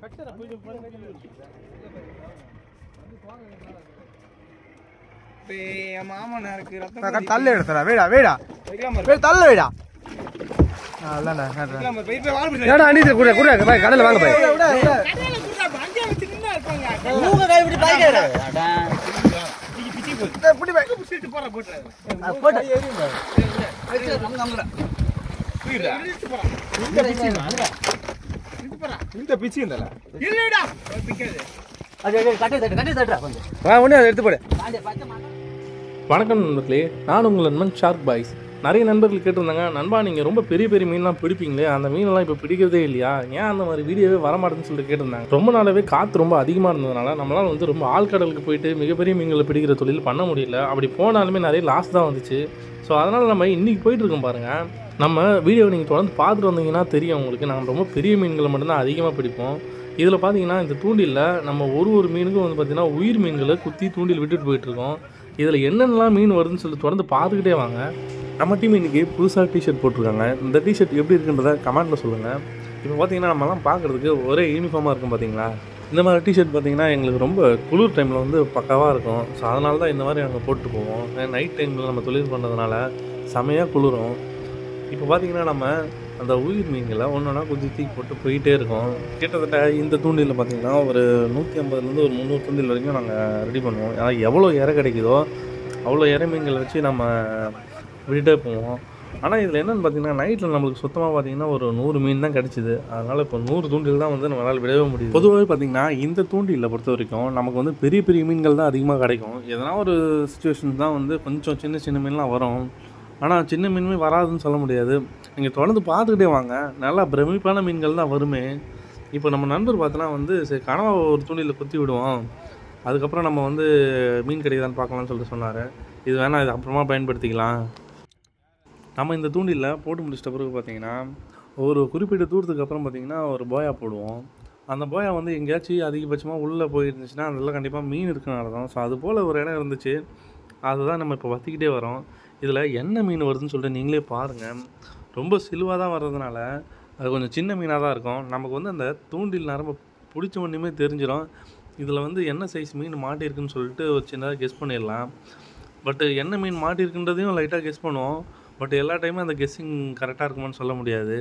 இப்போ என் மாமனாருக்கு ரத்தம் தள்ள எடுத்தடா வேடா வேடா வைக்கலாம் பாரு. வேட தள்ள வேடா அதான்டா வைக்கலாம் பாரு. போய் போய் வாழை பிடிச்சு ஏடா அனிதா குடுற குடுற பாய் கடையில வாங்க பாய் கடையில குடுறா, அப்ப அங்கேயே வச்சு நின்னா இருப்பாங்க. மூக்க கை விட்டு பாய்க்காரு பிச்சி, பிச்சி போடு. புடி பாய் பிடிச்சிட்டு போறா, போட்டுறாரு. போட்டு தூக்கிடுறா. இந்த பிச்சி இருந்தால இல்லைடா. பிக்காது. கட்டி தட்டு கட்டி தட்டுறா கொஞ்சம் வா ஒண்ணு அதை எடுத்து போடு பாண்டிய பச்சை மாட்டா வணக்கம் நண்பர்களே நான் உங்கள் நண்பன் ஷார்க் பாய்ஸ் நிறைய நண்பர்கள் கேட்டிருந்தாங்க நண்பா நீங்கள் ரொம்ப பெரிய பெரிய மீன்லாம் பிடிப்பீங்களே அந்த மீனெல்லாம் இப்போ பிடிக்கிறதே இல்லையா ஏன் அந்த மாதிரி வீடியோவே வரமாட்டேன்னு சொல்லிட்டு கேட்டிருந்தாங்க ரொம்ப நாளாவே காற்று ரொம்ப அதிகமாக இருந்ததுனால நம்மளால் வந்து ரொம்ப ஆழ்கடலுக்கு போயிட்டு மிகப்பெரிய மீன்களை பிடிக்கிற தொழில் பண்ண முடியல அப்படி போனாலுமே நிறைய லாஸ் தான் வந்துச்சு ஸோ அதனால் நம்ம இன்றைக்கி போயிட்டு இருக்கோம் பாருங்கள் நம்ம வீடியோவை நீங்கள் தொடர்ந்து பார்த்துட்டு வந்தீங்கன்னா தெரியும் உங்களுக்கு நாங்கள் ரொம்ப பெரிய மீன்களை மட்டும்தான் அதிகமாக பிடிப்போம் இதில் பார்த்தீங்கன்னா இந்த தூண்டிலில் நம்ம ஒரு ஒரு மீனுக்கும் வந்து பார்த்திங்கன்னா உயிர் மீன்களை குத்தி தூண்டில் விட்டுட்டு போயிட்டுருக்கோம் இதில் என்னென்னலாம் மீன் வருதுன்னு சொல்லி தொடர்ந்து பார்த்துக்கிட்டே வாங்க நம்ம டீம் இன்னைக்கு புதுசாக டிஷர்ட் போட்டிருக்காங்க இந்த டிஷர்ட் எப்படி இருக்குன்றத கமெண்ட்டில் சொல்லுங்கள் இப்போ பார்த்தீங்கன்னா நம்மலாம் பார்க்குறதுக்கு ஒரே யூனிஃபார்மாக இருக்கும் பார்த்தீங்களா இந்த மாதிரி டிஷர்ட் பார்த்தீங்கன்னா எங்களுக்கு ரொம்ப குளிர் டைமில் வந்து பக்காவாக இருக்கும் ஸோ அதனால தான் இந்த மாதிரி நாங்கள் போட்டு போவோம் நைட் டைமில் நம்ம தொழில் பண்ணுறதுனால செமையாக குளிரும் இப்போ பார்த்தீங்கன்னா நம்ம அந்த உயிர் மீன்களை ஒன்று ஒன்றா கொஞ்சம் தூக்கி போட்டு போயிட்டே இருக்கோம் கிட்டத்தட்ட இந்த தூண்டிலில் பார்த்தீங்கன்னா ஒரு நூற்றி ஐம்பதுலேருந்து ஒரு முந்நூறு தூண்டில் வரைக்கும் நாங்கள் ரெடி பண்ணுவோம் ஏன்னா எவ்வளோ இறை கிடைக்குதோ அவ்வளோ இறை மீன்களை வச்சு நம்ம விட்டுட்டே போவோம் ஆனால் இதில் என்னென்னு பார்த்தீங்கன்னா நைட்டில் நம்மளுக்கு சுத்தமாக பார்த்தீங்கன்னா ஒரு நூறு மீன் தான் கிடச்சிது அதனால் இப்போ நூறு தூண்டில் தான் வந்து நம்மளால் விடவே முடியுது பொதுவாகவே பார்த்தீங்கன்னா இந்த தூண்டிலில் பொறுத்த வரைக்கும் நமக்கு வந்து பெரிய பெரிய மீன்கள் தான் அதிகமாக கிடைக்கும் எதனா ஒரு சுச்சுவேஷன் தான் வந்து கொஞ்சம் சின்ன சின்ன மீன்லாம் வரும் ஆனால் சின்ன மீனுமே வராதுன்னு சொல்ல முடியாது நீங்கள் தொடர்ந்து பார்த்துக்கிட்டே வாங்க நல்லா பிரமிப்பான மீன்கள் தான் வருமே இப்போ நம்ம நண்பர் பார்த்தோன்னா வந்து சரி கனவா ஒரு தூண்டில் குத்தி விடுவோம் அதுக்கப்புறம் நம்ம வந்து மீன் கிடைக்குதான்னு பார்க்கலாம்னு சொல்லிட்டு சொன்னார் இது வேணாம் இது அப்புறமா பயன்படுத்திக்கலாம் நம்ம இந்த தூண்டிலில் போட்டு முடிச்சிட்ட பிறகு பார்த்தீங்கன்னா ஒரு குறிப்பிட்ட தூரத்துக்கு அப்புறம் பார்த்தீங்கன்னா ஒரு போயா போடுவோம் அந்த போயா வந்து எங்கேயாச்சும் அதிகபட்சமாக உள்ளே போயிருந்துச்சுன்னா அதெல்லாம் கண்டிப்பாக மீன் இருக்குன்னு அர்த்தம் ஸோ அது போல் ஒரு இடம் இருந்துச்சு அதுதான் நம்ம இப்போ வத்திக்கிட்டே வரோம் இதில் என்ன மீன் வருதுன்னு சொல்லிட்டு நீங்களே பாருங்கள் ரொம்ப சிலுவாக தான் வர்றதுனால அது கொஞ்சம் சின்ன மீனாக தான் இருக்கும் நமக்கு வந்து அந்த தூண்டில் நரம்பு பிடிச்ச ஒன்றுமே தெரிஞ்சிடும் இதில் வந்து என்ன சைஸ் மீன் மாட்டியிருக்குன்னு சொல்லிட்டு ஒரு சின்னதாக கெஸ் பண்ணிடலாம் பட் என்ன மீன் மாட்டியிருக்குன்றதையும் லைட்டாக கெஸ் பண்ணுவோம் பட் எல்லா டைமும் அந்த கெஸ்ஸிங் கரெக்டாக இருக்குமான்னு சொல்ல முடியாது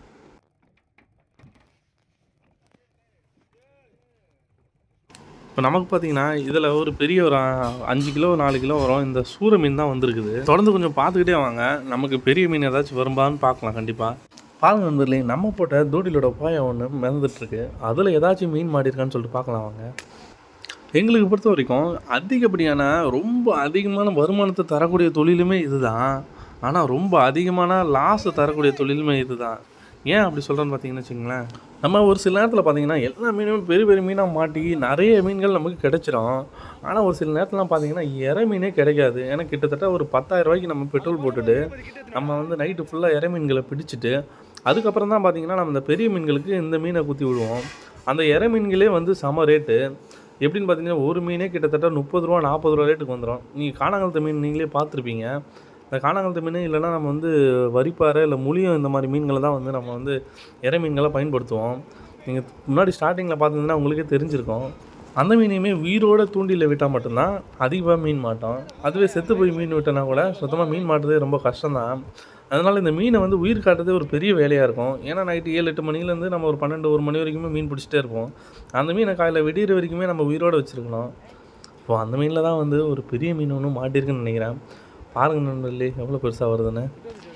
இப்போ நமக்கு பார்த்தீங்கன்னா இதில் ஒரு பெரிய ஒரு அ- அஞ்சு கிலோ நாலு கிலோ வரும் இந்த சூர மீன் தான் வந்திருக்குது தொடர்ந்து கொஞ்சம் பார்த்துக்கிட்டே வாங்க நமக்கு பெரிய மீன் ஏதாச்சும் வரும்பான்னு பார்க்கலாம் கண்டிப்பாக பாருங்க நண்பர்களே நம்ம போட்ட தூண்டிலோட பாயம் ஒன்று மிதந்துட்டுருக்கு அதில் ஏதாச்சும் மீன் மாட்டியிருக்கான்னு சொல்லிட்டு பார்க்கலாம் வாங்க எங்களுக்கு பொறுத்த வரைக்கும் அதிகப்படியான ரொம்ப அதிகமான வருமானத்தை தரக்கூடிய தொழிலுமே இதுதான் ஆனால் ரொம்ப அதிகமான லாஸை தரக்கூடிய தொழிலுமே இதுதான் ஏன் அப்படி சொல்கிறேன்னு பார்த்தீங்கன்னு வச்சுங்களேன் நம்ம ஒரு சில நேரத்தில் பார்த்தீங்கன்னா எல்லா மீனுமே பெரிய பெரிய மீனாக மாட்டி நிறைய மீன்கள் நமக்கு கிடைச்சிரும் ஆனால் ஒரு சில நேரத்துலாம் பார்த்தீங்கன்னா இறை மீனே கிடைக்காது ஏன்னா கிட்டத்தட்ட ஒரு பத்தாயிரம் ரூபாய்க்கு நம்ம பெட்ரோல் போட்டுட்டு நம்ம வந்து நைட்டு ஃபுல்லாக இறை மீன்களை பிடிச்சிட்டு அதுக்கப்புறம் தான் பார்த்தீங்கன்னா நம்ம இந்த பெரிய மீன்களுக்கு இந்த மீனை குத்தி விடுவோம் அந்த இறை மீன்களே வந்து செம ரேட்டு எப்படின்னு பார்த்தீங்கன்னா ஒரு மீனே கிட்டத்தட்ட முப்பது ரூபா நாற்பது ரூபா ரேட்டுக்கு வந்துடும் நீங்கள் காணாங்கலத்து மீன் நீங்களே பார்த்துருப்பீங்க இந்த காணாங்கலத்து மீன் இல்லைன்னா நம்ம வந்து வரிப்பாறை இல்லை முளியம் இந்த மாதிரி மீன்களை தான் வந்து நம்ம வந்து இறை மீன்களை பயன்படுத்துவோம் நீங்கள் முன்னாடி ஸ்டார்டிங்கில் பார்த்தீங்கன்னா உங்களுக்கே தெரிஞ்சிருக்கும் அந்த மீனையுமே உயிரோட தூண்டில விட்டால் மட்டும்தான் அதிகமாக மீன் மாட்டோம் அதுவே செத்து போய் மீன் விட்டோன்னா கூட சுத்தமாக மீன் மாட்டுறதே ரொம்ப கஷ்டம்தான் அதனால் இந்த மீனை வந்து உயிர் காட்டுறதே ஒரு பெரிய வேலையாக இருக்கும் ஏன்னா நைட்டு ஏழு எட்டு மணிலேருந்து நம்ம ஒரு பன்னெண்டு ஒரு மணி வரைக்குமே மீன் பிடிச்சிட்டே இருப்போம் அந்த மீனை காலையில் விடிகிற வரைக்குமே நம்ம உயிரோடு வச்சுருக்கணும் இப்போ அந்த மீனில் தான் வந்து ஒரு பெரிய மீன் ஒன்று மாட்டியிருக்குன்னு நினைக்கிறேன் பாருங்க நண்பர்களே எவ்வளோ பெருசாக வருதுன்னு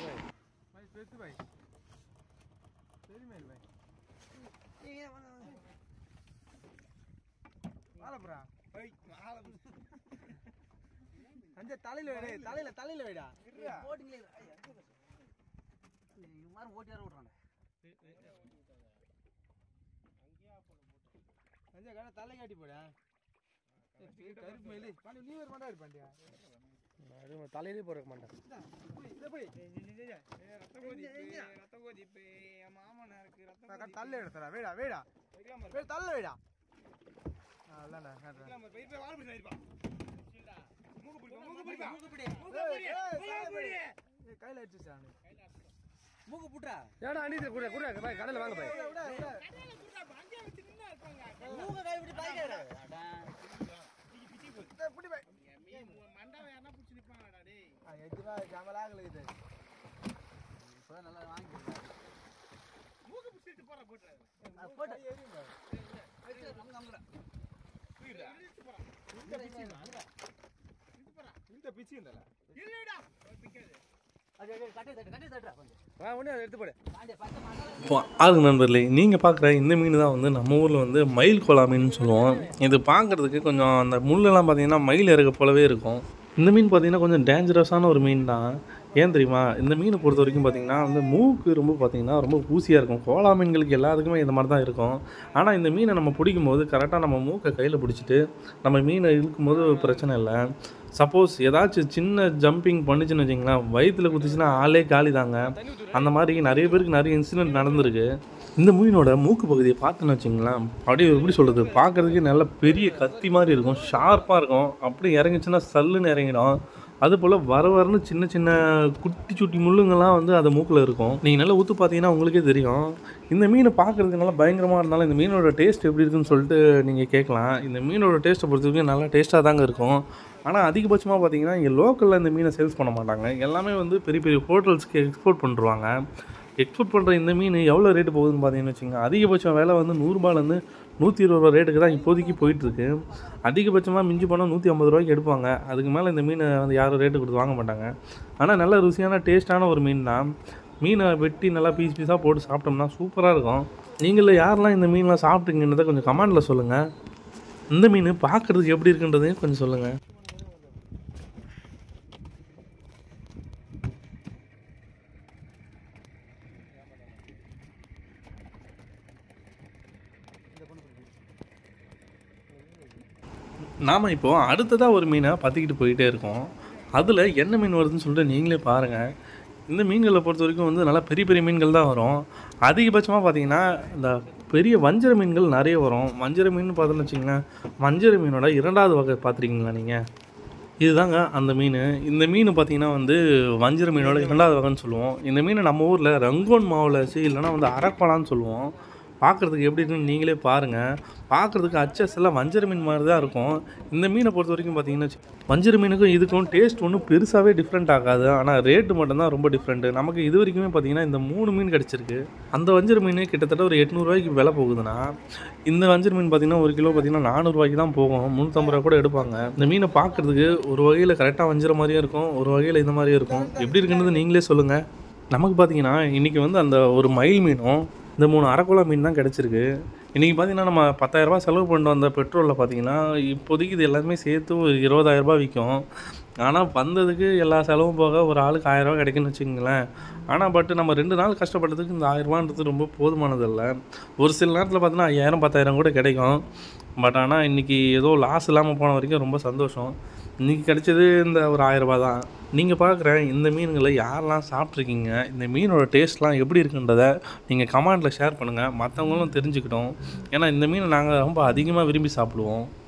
அந்த தலையில வைடா தலையில தலையில வைடா போட்டிங்களே இது மாதிரி ஓட்டி வர விட்றாங்க அந்த கடை தலை காட்டி போடா கருப்பு மயிலு பாண்டி நீ ஒரு மாட்டா இருப்பாண்டியா தலையிலே போட மாட்டேன் இதை போய் ரத்த கொதிப்பு, ரத்த கொதிப்பு, என் மாமனாருக்கு ரத்த கொதிப்பு. தள்ள எடுத்தடா வேடா வேடா வைக்கலாம் பாரு. வேட தள்ள வேடா அதான்டா காட்டுறேன் வைக்கலாம் பாரு. போய் போய் வாழை பிடிச்சு இருப்பா. மூக்கு பிடிப்பா, மூக்கு பிடிப்பா. மூக்கு பிடி மூக்கு பிடி, மூக்கு பிடி. ஏய், கையில அடிச்சுச்சானு மூக்கு புட்டா ஏடா அனிதா குடுற குடுற பாய் கடையில வாங்க பாய் கடையில குடுறா, அப்ப அங்கேயே வச்சு நின்னா இருப்பாங்க. மூக்க கை விட்டு பாய்க்காத. எதுவா ஜமலாகல இது இப்பதான் நல்லா வாங்கி அது போட்டு. வச்சு, நம்ம நம்பல. இந்த பிச்சு இருந்தால அது, அது, கட்டை தட்டு, கட்டை தட்டுடா கொஞ்சம். வா ஒண்ணு அதை எடுத்து போடு பாண்டிய, பச்சை மசாலா இப்போ ஆளுங்க நண்பர்களே நீங்கள் பார்க்குற இந்த மீன் தான் வந்து நம்ம ஊரில் வந்து மயில் கோலா மீன் சொல்லுவோம் இது பார்க்குறதுக்கு கொஞ்சம் அந்த முள்ளெல்லாம் பார்த்தீங்கன்னா மயில் இறக்க போலவே இருக்கும் இந்த மீன் பார்த்தீங்கன்னா கொஞ்சம் டேஞ்சரஸான ஒரு மீன் தான் ஏன் தெரியுமா இந்த மீனை பொறுத்த வரைக்கும் பார்த்தீங்கன்னா அந்த மூக்கு ரொம்ப பார்த்தீங்கன்னா ரொம்ப ஊசியாக இருக்கும் கோலா மீன்களுக்கு எல்லாத்துக்குமே இந்த மாதிரி தான் இருக்கும் ஆனால் இந்த மீனை நம்ம பிடிக்கும் போது கரெக்டாக நம்ம மூக்கை கையில் பிடிச்சிட்டு நம்ம மீனை இழுக்கும் போது பிரச்சனை இல்லை சப்போஸ் ஏதாச்சும் சின்ன ஜம்பிங் பண்ணுச்சுன்னு வச்சிங்களேன் வயிற்றுல குத்துச்சுன்னா ஆளே காலி தாங்க அந்த மாதிரி நிறைய பேருக்கு நிறைய இன்சிடென்ட் நடந்திருக்கு இந்த மீனோட மூக்கு பகுதியை பார்த்தோன்னு வச்சிங்களேன் அப்படியே எப்படி சொல்கிறது பார்க்குறதுக்கே நல்ல பெரிய கத்தி மாதிரி இருக்கும் ஷார்ப்பாக இருக்கும் அப்படியே இறங்குச்சுன்னா சல்லுன்னு இறங்கிடும் அது போல் வர வரன்னு சின்ன சின்ன குட்டி சுட்டி முள்ளுங்கள்லாம் வந்து அது மூக்கில் இருக்கும் நீங்கள் நல்லா ஊற்று பார்த்தீங்கன்னா உங்களுக்கே தெரியும் இந்த மீனை பார்க்குறதுக்கு நல்லா பயங்கரமாக இருந்தாலும் இந்த மீனோட டேஸ்ட் எப்படி இருக்குன்னு சொல்லிட்டு நீங்கள் கேட்கலாம் இந்த மீனோட டேஸ்ட்டை பொறுத்த வரைக்கும் நல்லா டேஸ்ட்டாக தாங்க இருக்கும் ஆனால் அதிகபட்சமாக பார்த்தீங்கன்னா இங்கே லோக்கலில் இந்த மீனை சேல்ஸ் பண்ண மாட்டாங்க எல்லாமே வந்து பெரிய பெரிய ஹோட்டல்ஸ்க்கு எக்ஸ்போர்ட் பண்ணுறாங்க எக்ஸ்போர்ட் பண்ணுற இந்த மீன் எவ்வளோ ரேட்டு போகுதுன்னு பார்த்தீங்கன்னு வச்சுக்கோங்க அதிகபட்சம் விலை வந்து நூறுரூபாலேருந்து நூற்றி இருபது ரூபா ரேட்டுக்கு தான் இப்போதைக்கு போயிட்டுருக்கு அதிகபட்சமாக மிஞ்சி போனால் நூற்றி ஐம்பது ரூபாய்க்கு எடுப்பாங்க அதுக்கு மேலே இந்த மீனை வந்து யாரும் ரேட்டு கொடுத்து வாங்க மாட்டாங்க ஆனால் நல்ல ருசியான டேஸ்ட்டான ஒரு மீன் தான் மீனை வெட்டி நல்லா பீஸ் பீஸாக போட்டு சாப்பிட்டோம்னா சூப்பராக இருக்கும் நீங்கள யாரெல்லாம் இந்த மீன்லாம் சாப்பிட்டீங்கன்றதை கொஞ்சம் கமெண்டில் சொல்லுங்கள் இந்த மீன் பார்க்குறதுக்கு எப்படி இருக்குன்றதையும் கொஞ்சம் சொல்லுங்கள் நாம் இப்போது அடுத்ததாக ஒரு மீனை பற்றிக்கிட்டு போயிட்டே இருக்கோம் அதில் என்ன மீன் வருதுன்னு சொல்லிட்டு நீங்களே பாருங்கள் இந்த மீன்களை பொறுத்த வரைக்கும் வந்து நல்லா பெரிய பெரிய மீன்கள் தான் வரும் அதிகபட்சமாக பார்த்தீங்கன்னா இந்த பெரிய வஞ்சர மீன்கள் நிறைய வரும் வஞ்சர மீன் பார்த்தோன்னு வச்சிங்களேன் வஞ்சர மீனோட இரண்டாவது வகை பார்த்துருக்கீங்களா நீங்கள் இதுதாங்க அந்த மீன் இந்த மீன் பார்த்தீங்கன்னா வந்து வஞ்சர மீனோட இரண்டாவது வகைன்னு சொல்லுவோம் இந்த மீனை நம்ம ஊரில் ரங்கோன் மாவில் வச்சு இல்லைன்னா வந்து அரக்கோலான்னு சொல்லுவோம் பார்க்குறதுக்கு எப்படி இருக்குன்னு நீங்களே பாருங்கள் பார்க்குறதுக்கு அச்சஸ் எல்லாம் வஞ்சர மீன் மாதிரி தான் இருக்கும் இந்த மீனை பொறுத்த வரைக்கும் பார்த்தீங்கன்னா வச்சு- வஞ்சர மீனுக்கும் இதுக்கும் டேஸ்ட் ஒன்றும் பெருசாகவே டிஃப்ரெண்ட் ஆகாது ஆனால் ரேட்டு மட்டும்தான் ரொம்ப டிஃப்ரெண்ட்டு நமக்கு இது வரைக்குமே பார்த்தீங்கன்னா இந்த மூணு மீன் கிடச்சிருக்கு அந்த வஞ்சர மீன் கிட்டத்தட்ட ஒரு எட்நூறுவாய்க்கு விலை போகுதுன்னா இந்த வஞ்சர மீன் பார்த்தீங்கன்னா ஒரு கிலோ பார்த்தீங்கன்னா நானூறுரூவாய்க்கு தான் போகும் முந்நூற்றம்பது ரூபா கூட எடுப்பாங்க இந்த மீனை பார்க்குறதுக்கு ஒரு வகையில் கரெக்டாக வஞ்சர மாதிரியும் இருக்கும் ஒரு வகையில் இந்த மாதிரியும் இருக்கும் எப்படி இருக்குன்றது நீங்களே சொல்லுங்கள் நமக்கு பார்த்தீங்கன்னா இன்றைக்கி வந்து அந்த ஒரு மயில் மீனும் இந்த மூணு அரைக்குளா மீன் தான் கிடச்சிருக்கு இன்றைக்கி பார்த்தீங்கன்னா நம்ம பத்தாயிரரூபா செலவு பண்ணிட்டு வந்த பெட்ரோலில் பார்த்தீங்கன்னா இப்போதைக்கு இது எல்லாமே சேர்த்து ஒரு இருபதாயிரரூபா விற்கும் ஆனால் வந்ததுக்கு எல்லா செலவும் போக ஒரு ஆளுக்கு ஆயிரரூபா கிடைக்குன்னு வச்சுக்கோங்களேன் ஆனால் பட் நம்ம ரெண்டு நாள் கஷ்டப்பட்டதுக்கு இந்த ஆயிரரூபான்றது ரொம்ப போதுமானதில்லை ஒரு சில நேரத்தில் பார்த்தீங்கன்னா ஐயாயிரம் பத்தாயிரம் கூட கிடைக்கும் பட் ஆனால் இன்றைக்கி ஏதோ லாஸ் இல்லாமல் போன வரைக்கும் ரொம்ப சந்தோஷம் இன்றைக்கி கிடைச்சது இந்த ஒரு ஆயிரரூபா தான் நீங்கள் பார்க்குற இந்த மீன்களை யாரெல்லாம் சாப்பிட்ருக்கீங்க இந்த மீனோட டேஸ்ட்லாம் எப்படி இருக்குன்றத நீங்கள் கமெண்ட்டில் ஷேர் பண்ணுங்கள் மற்றவங்களும் தெரிஞ்சுக்கிட்டோம் ஏன்னா இந்த மீனை நாங்கள் ரொம்ப அதிகமாக விரும்பி சாப்பிடுவோம்